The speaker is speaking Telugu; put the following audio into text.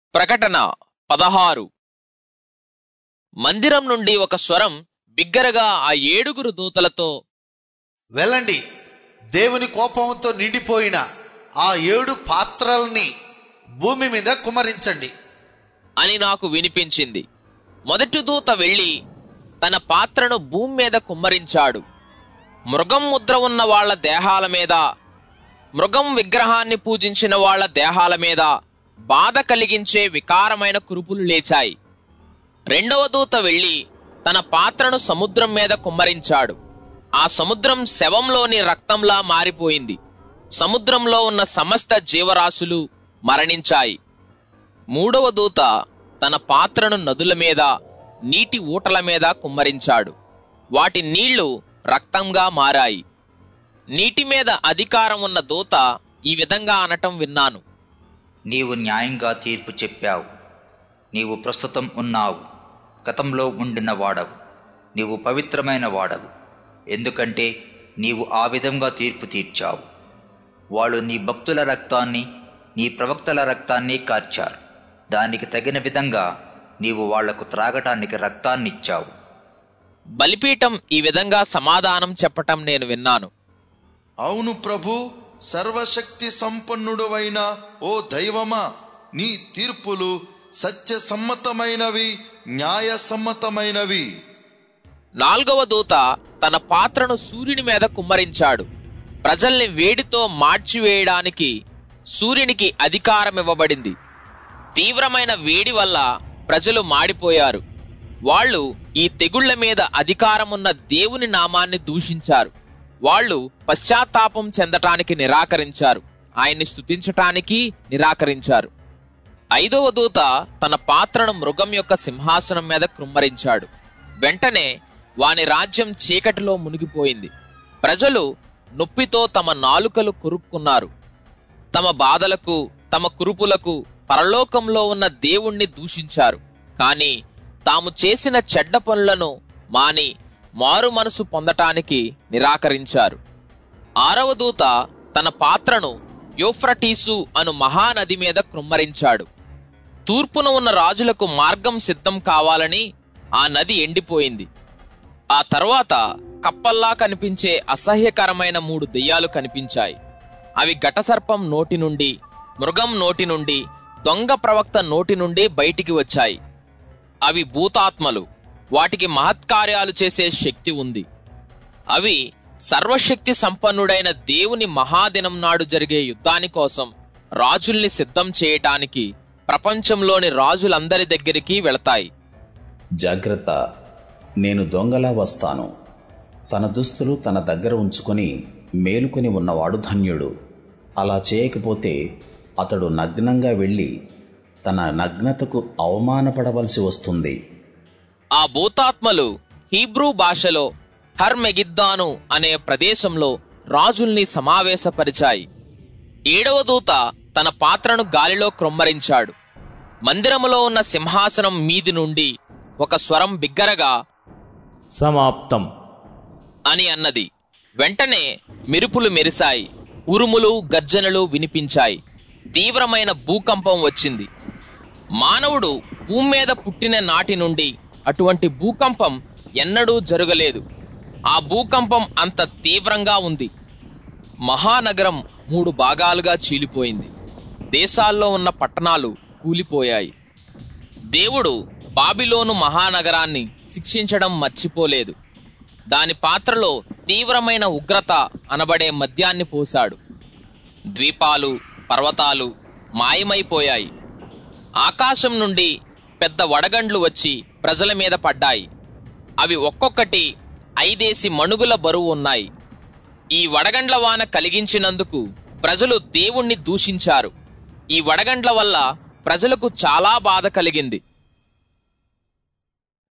ప్రకటన పదహారు మందిరం నుండి ఒక స్వరం బిగ్గరగా ఆ ఏడుగురు దూతలతో వెళ్ళండి దేవుని కోపంతో నిండిపోయిన ఆ ఏడు పాత్రల్ని భూమి మీద కుమరించండి అని నాకు వినిపించింది మొదటి దూత వెళ్ళి తన పాత్రను భూమి మీద కుమ్మరించాడు మృగం ముద్ర ఉన్న వాళ్ళ దేహాల మీద మృగం విగ్రహాన్ని పూజించిన వాళ్ళ దేహాల మీద బాధ కలిగించే వికారమైన కురుపులు లేచాయి రెండవ దూత వెళ్ళి తన పాత్రను సముద్రం మీద కుమ్మరించాడు ఆ సముద్రం శవంలోని రక్తంలా మారిపోయింది సముద్రంలో ఉన్న సమస్త జీవరాశులు మరణించాయి మూడవ దూత తన పాత్రను నదుల మీద నీటి ఊటల మీద కుమ్మరించాడు వాటి నీళ్లు రక్తంగా మారాయి నీటి మీద అధికారం ఉన్న దూత ఈ విధంగా అనటం విన్నాను నీవు న్యాయంగా తీర్పు చెప్పావు నీవు ప్రస్తుతం ఉన్నావు గతంలో ఉండిన వాడవు నీవు పవిత్రమైన వాడవు ఎందుకంటే నీవు ఆ విధంగా తీర్పు తీర్చావు వాళ్ళు నీ భక్తుల రక్తాన్ని నీ ప్రవక్తల రక్తాన్ని కార్చారు దానికి తగిన విధంగా నీవు వాళ్లకు త్రాగటానికి రక్తాన్నిచ్చావు బలిపీఠం ఈ విధంగా సమాధానం చెప్పటం నేను విన్నాను అవును ప్రభు సర్వశక్తి సంపన్నుడవైన ఓ దైవమా నీ తీర్పులు సత్యసమ్మతమైనవి న్యాయసమ్మతమైనవి నాల్గవ దూత తన పాత్రను సూర్యుని మీద కుమ్మరించాడు ప్రజల్ని వేడితో మార్చివేయడానికి సూర్యునికి అధికారం ఇవ్వబడింది తీవ్రమైన వేడి వల్ల ప్రజలు మాడిపోయారు వాళ్ళు ఈ తెగుళ్ల మీద అధికారమున్న దేవుని నామాన్ని దూషించారు వాళ్ళు పశ్చాత్తాపం చెందటానికి నిరాకరించారు ఆయన్ని స్తుతించటానికి నిరాకరించారు ఐదవ దూత తన పాత్రను మృగం యొక్క సింహాసనం మీద కృమ్మరించాడు వెంటనే వాని రాజ్యం చీకటిలో మునిగిపోయింది ప్రజలు నొప్పితో తమ నాలుకలు కొరుక్కున్నారు తమ బాధలకు తమ కురుపులకు పరలోకంలో ఉన్న దేవుణ్ణి దూషించారు కాని తాము చేసిన చెడ్డ పనులను మాని మారు మనసు పొందటానికి నిరాకరించారు ఆరవ దూత తన పాత్రను యోఫ్రటీసు అను మహానది మీద కృమ్మరించాడు తూర్పున ఉన్న రాజులకు మార్గం సిద్ధం కావాలని ఆ నది ఎండిపోయింది ఆ తర్వాత కప్పల్లా కనిపించే అసహ్యకరమైన మూడు దెయ్యాలు కనిపించాయి అవి ఘటసర్పం నోటి నుండి మృగం నోటి నుండి దొంగ ప్రవక్త నోటి నుండి బయటికి వచ్చాయి అవి భూతాత్మలు వాటికి మహత్కార్యాలు చేసే శక్తి ఉంది అవి సర్వశక్తి సంపన్నుడైన దేవుని మహాదినం నాడు జరిగే యుద్ధాని కోసం రాజుల్ని సిద్ధం చేయటానికి ప్రపంచంలోని రాజులందరి దగ్గరికి వెళతాయి జాగ్రత్త నేను దొంగలా వస్తాను తన దుస్తులు తన దగ్గర ఉంచుకొని మేలుకొని ఉన్నవాడు ధన్యుడు అలా చేయకపోతే అతడు నగ్నంగా వెళ్ళి తన నగ్నతకు అవమానపడవలసి వస్తుంది ఆ భూతాత్మలు హీబ్రూ భాషలో హర్మెగిద్దాను అనే ప్రదేశంలో రాజుల్ని సమావేశపరిచాయి ఏడవ దూత తన పాత్రను గాలిలో క్రొమ్మరించాడు మందిరములో ఉన్న సింహాసనం మీది నుండి ఒక స్వరం బిగ్గరగా సమాప్తం అని అన్నది వెంటనే మెరుపులు మెరిశాయి ఉరుములు గర్జనలు వినిపించాయి తీవ్రమైన భూకంపం వచ్చింది మానవుడు భూమి మీద పుట్టిన నాటి నుండి అటువంటి భూకంపం ఎన్నడూ జరగలేదు ఆ భూకంపం అంత తీవ్రంగా ఉంది మహానగరం మూడు భాగాలుగా చీలిపోయింది దేశాల్లో ఉన్న పట్టణాలు కూలిపోయాయి దేవుడు బాబిలోను మహానగరాన్ని శిక్షించడం మర్చిపోలేదు దాని పాత్రలో తీవ్రమైన ఉగ్రత అనబడే మద్యాన్ని పోశాడు ద్వీపాలు పర్వతాలు మాయమైపోయాయి ఆకాశం నుండి పెద్ద వడగండ్లు వచ్చి ప్రజల మీద పడ్డాయి అవి ఒక్కొక్కటి ఐదేసి మణుగుల బరువు ఉన్నాయి ఈ వడగండ్ల వాన కలిగించినందుకు ప్రజలు దేవుణ్ణి దూషించారు ఈ వడగండ్ల వల్ల ప్రజలకు చాలా బాధ కలిగింది